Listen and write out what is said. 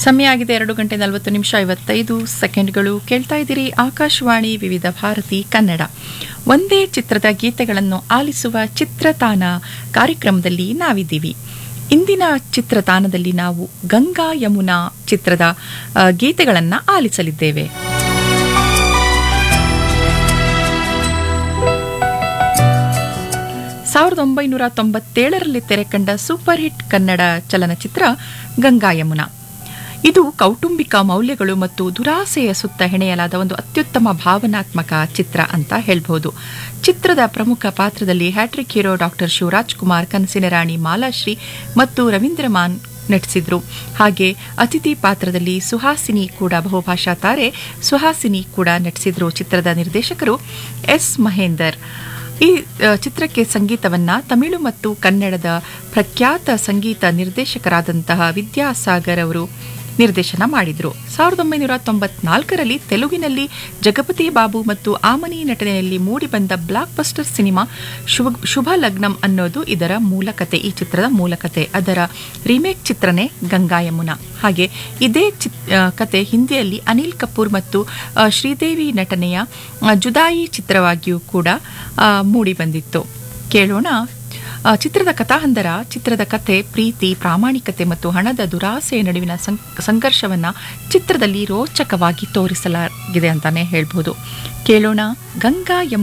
ಸಮಯ ಆಗಿದೆ ಎರಡು ಗಂಟೆ ನಲವತ್ತು ನಿಮಿಷ ಐವತ್ತೈದು ಸೆಕೆಂಡ್ಗಳು ಕೇಳ್ತಾ ಇದ್ದೀರಿ ಆಕಾಶವಾಣಿ ವಿವಿಧ ಭಾರತಿ ಕನ್ನಡ ಒಂದೇ ಚಿತ್ರದ ಗೀತೆಗಳನ್ನು ಆಲಿಸುವ ಚಿತ್ರತಾನ ಕಾರ್ಯಕ್ರಮದಲ್ಲಿ ನಾವಿದ್ದೀವಿ ಇಂದಿನ ಚಿತ್ರತಾನದಲ್ಲಿ ನಾವು ಗಂಗಾ ಯಮುನಾ ಚಿತ್ರದ ಗೀತೆಗಳನ್ನು ಆಲಿಸಲಿದ್ದೇವೆ ಸಾವಿರದ ಒಂಬೈನೂರ ತೊಂಬತ್ತೇಳರಲ್ಲಿ ತೆರೆಕಂಡ ಸೂಪರ್ ಹಿಟ್ ಕನ್ನಡ ಚಲನಚಿತ್ರ ಗಂಗಾ ಯಮುನಾ ಇದು ಕೌಟುಂಬಿಕ ಮೌಲ್ಯಗಳು ಮತ್ತು ದುರಾಸೆಯ ಸುತ್ತ ಹೆಣೆಯಲಾದ ಒಂದು ಅತ್ಯುತ್ತಮ ಭಾವನಾತ್ಮಕ ಚಿತ್ರ ಅಂತ ಹೇಳ್ಬಹುದು ಚಿತ್ರದ ಪ್ರಮುಖ ಪಾತ್ರದಲ್ಲಿ hat trick hero doctor Shivaraj Kumar ಕನಸಿನ ರಾಣಿ ಮಾಲಾಶ್ರೀ ಮತ್ತು ರವೀಂದ್ರ ಮಾನ್ ನಟಿಸಿದ್ರು ಹಾಗೆ ಅತಿಥಿ ಪಾತ್ರದಲ್ಲಿ ಸುಹಾಸಿನಿ ಕೂಡ ಬಹುಭಾಷಾ ತಾರೆ ಸುಹಾಸಿನಿ ಕೂಡ ನಟಿಸಿದ್ರು ಚಿತ್ರದ ನಿರ್ದೇಶಕರು ಎಸ್ ಮಹೇಂದರ್ ಈ ಚಿತ್ರಕ್ಕೆ ಸಂಗೀತವನ್ನ ತಮಿಳು ಮತ್ತು ಕನ್ನಡದ ಪ್ರಖ್ಯಾತ ಸಂಗೀತ ನಿರ್ದೇಶಕರಾದಂತಹ ವಿದ್ಯಾಸಾಗರ್ ಅವರು ನಿರ್ದೇಶನ ಮಾಡಿದ್ರು ಸಾವಿರದ ಒಂಬೈನೂರ ತೊಂಬತ್ನಾಲ್ಕರಲ್ಲಿ ತೆಲುಗಿನಲ್ಲಿ ಜಗಪತಿ ಬಾಬು ಮತ್ತು ಆಮನಿ ನಟನೆಯಲ್ಲಿ ಮೂಡಿಬಂದ blockbuster cinema Shubha Shubha Lagnam ಅನ್ನೋದು ಇದರ ಮೂಲಕತೆ ಈ ಚಿತ್ರದ ಮೂಲಕತೆ ಅದರ ರೀಮೇಕ್ ಚಿತ್ರನೇ ಗಂಗಾ ಯಮುನಾ ಹಾಗೆ ಇದೇ ಚಿತ್ ಕತೆ ಹಿಂದಿಯಲ್ಲಿ ಅನಿಲ್ ಕಪೂರ್ ಮತ್ತು ಶ್ರೀದೇವಿ ನಟನೆಯ ಜುದಾಯಿ ಚಿತ್ರವಾಗಿಯೂ ಕೂಡ ಮೂಡಿಬಂದಿತ್ತು ಕೇಳೋಣ ಚಿತ್ರದ ಕಥಾಹಂದರ ಚಿತ್ರದ ಕಥೆ ಪ್ರೀತಿ ಪ್ರಾಮಾಣಿಕತೆ ಮತ್ತು ಹಣದ ದುರಾಸೆಯ ನಡುವಿನ ಸಂಘರ್ಷವನ್ನ ಚಿತ್ರದಲ್ಲಿ ರೋಚಕವಾಗಿ ತೋರಿಸಲಾಗಿದೆ ಅಂತಾನೆ ಹೇಳ್ಬೋದು ಕೇಳೋಣ ಗಂಗಾ